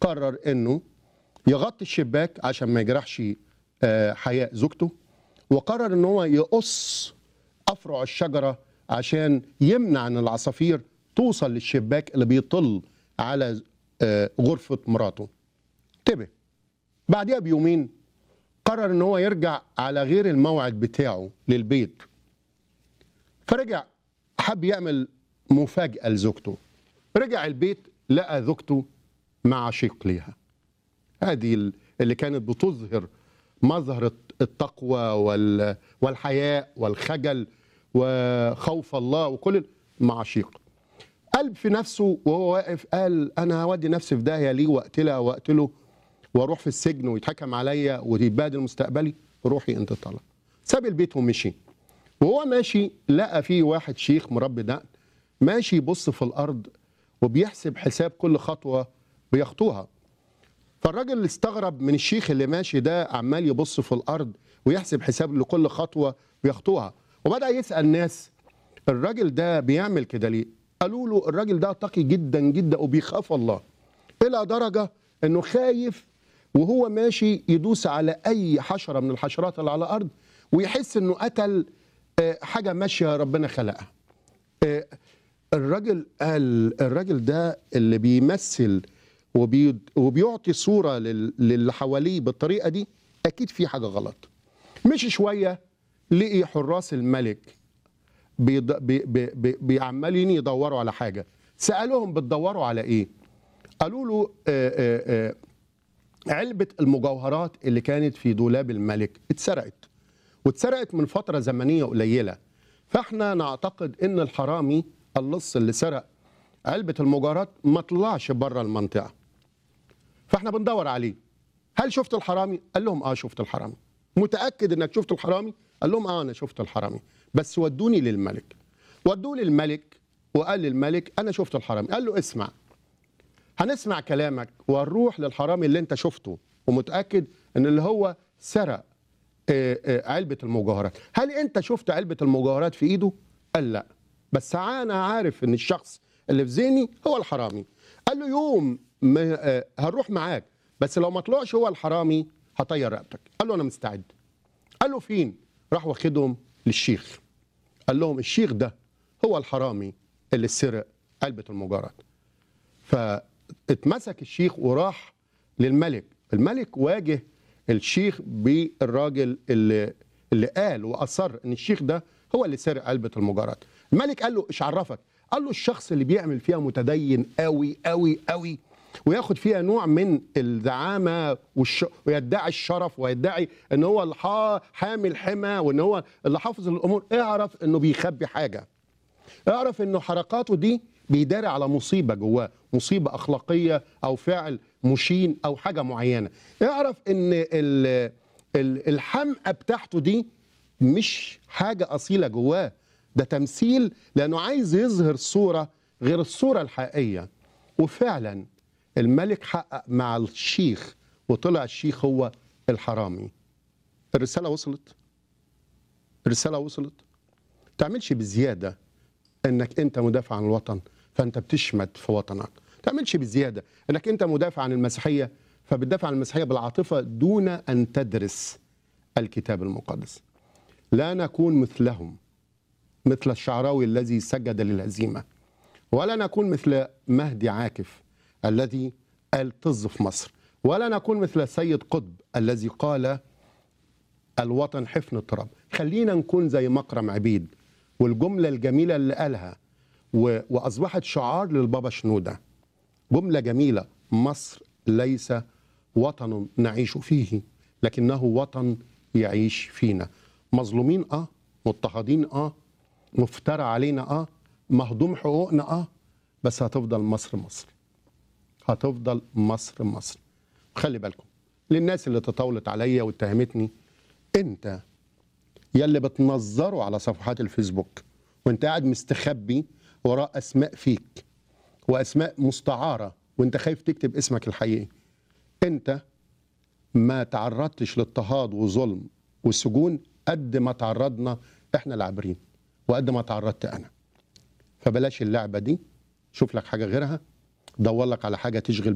قرر انه يغطي الشباك عشان ما يجرحش آه، حياء زوجته وقرر ان هو يقص افرع الشجره عشان يمنع ان العصافير توصل للشباك اللي بيطل على آه، غرفه مراته انتبه بعدها بيومين قرر ان هو يرجع على غير الموعد بتاعه للبيت فرجع حب يعمل مفاجأة لزوجته رجع البيت لقى زوجته مع شيق ليها هذه ال- اللي كانت بتظهر مظهر التقوى وال- والحياء والخجل وخوف الله وكل مع شيق قلب في نفسه وهو واقف قال انا هودي نفسي في داهيه ليه واقتلها واقتله واروح في السجن ويتحكم عليا ويتبادل مستقبلي روحي انت طلع ساب البيت ومشي وهو ماشي لقى فيه واحد شيخ مربي دقن ماشي يبص في الارض وبيحسب حساب كل خطوه بيخطوها فالراجل استغرب من الشيخ اللي ماشي ده عمال يبص في الارض ويحسب حساب لكل خطوه بيخطوها وبدا يسال ناس الراجل ده بيعمل كده ليه قالوا له الراجل ده تقي جدا جدا وبيخاف الله الى درجه انه خايف وهو ماشي يدوس على اي حشره من الحشرات اللي على الارض ويحس انه قتل آه، حاجه ماشيه ربنا خلقها آه، الراجل قال الراجل ده اللي بيمثل وبي وبيعطي صوره لل- للي حواليه بالطريقه دي اكيد في حاجه غلط مشي شويه لقي حراس الملك بيض... بي... بي... بي... بيعمالين يدوروا على حاجه سالوهم بتدوروا على ايه قالوا له آه آه آه علبه المجوهرات اللي كانت في دولاب الملك اتسرقت واتسرقت من فتره زمنيه قليله فاحنا نعتقد ان الحرامي اللص اللي سرق علبه المجوهرات ما طلعش بره المنطقه فاحنا بندور عليه هل شفت الحرامي قال لهم اه شفت الحرامي متاكد انك شفت الحرامي قال لهم اه انا شفت الحرامي بس ودوني للملك ودوه للملك وقال للملك انا شفت الحرامي قال له اسمع هنسمع كلامك ونروح للحرامي اللي انت شفته ومتاكد ان اللي هو سرق آه، آه، علبه المجوهرات هل انت شفت علبه المجوهرات في ايده قال لا بس انا عارف ان الشخص اللي في ذهني هو الحرامي قال له يوم ما آه، هنروح معاك بس لو ما طلعش هو الحرامي هطير رقبتك قال له انا مستعد قال له فين راح واخدهم للشيخ قال لهم الشيخ ده هو الحرامي اللي سرق علبه المجوهرات فاتمسك الشيخ وراح للملك الملك واجه الشيخ بالراجل اللي اللي قال واصر ان الشيخ ده هو اللي سرق علبه المجوهرات الملك قال له ايش عرفك قال له الشخص اللي بيعمل فيها متدين قوي قوي قوي وياخد فيها نوع من الزعامه والش... ويدعي الشرف ويدعي ان هو الح... حامل حمى وان هو اللي حافظ الامور اعرف انه بيخبي حاجه اعرف انه حركاته دي بيداري على مصيبه جواه مصيبه اخلاقيه او فعل مشين او حاجه معينه اعرف ان ال- ال- الحمقى بتاعته دي مش حاجه اصيله جواه ده تمثيل لانه عايز يظهر صوره غير الصوره الحقيقيه وفعلا الملك حقق مع الشيخ وطلع الشيخ هو الحرامي الرساله وصلت الرساله وصلت تعملش بزياده انك انت مدافع عن الوطن فانت بتشمت في وطنك تعملش بزياده انك انت مدافع عن المسيحيه فبتدافع عن المسيحيه بالعاطفه دون ان تدرس الكتاب المقدس لا نكون مثلهم مثل الشعراوي الذي سجد للهزيمه ولا نكون مثل مهدي عاكف الذي قال طز في مصر ولا نكون مثل سيد قطب الذي قال الوطن حفن التراب خلينا نكون زي مكرم عبيد والجملة الجميلة اللي قالها و... وأصبحت شعار للبابا شنودة جملة جميلة مصر ليس وطن نعيش فيه لكنه وطن يعيش فينا مظلومين اه مضطهدين اه مفترى علينا اه مهضوم حقوقنا اه بس هتفضل مصر مصر هتفضل مصر مصر خلي بالكم للناس اللي تطاولت عليا واتهمتني انت يلي بتنظره على صفحات الفيسبوك وانت قاعد مستخبي وراء اسماء فيك واسماء مستعاره وانت خايف تكتب اسمك الحقيقي انت ما تعرضتش لاضطهاد وظلم وسجون قد ما تعرضنا احنا العابرين وقد ما تعرضت انا فبلاش اللعبه دي شوف لك حاجه غيرها دور لك على حاجه تشغل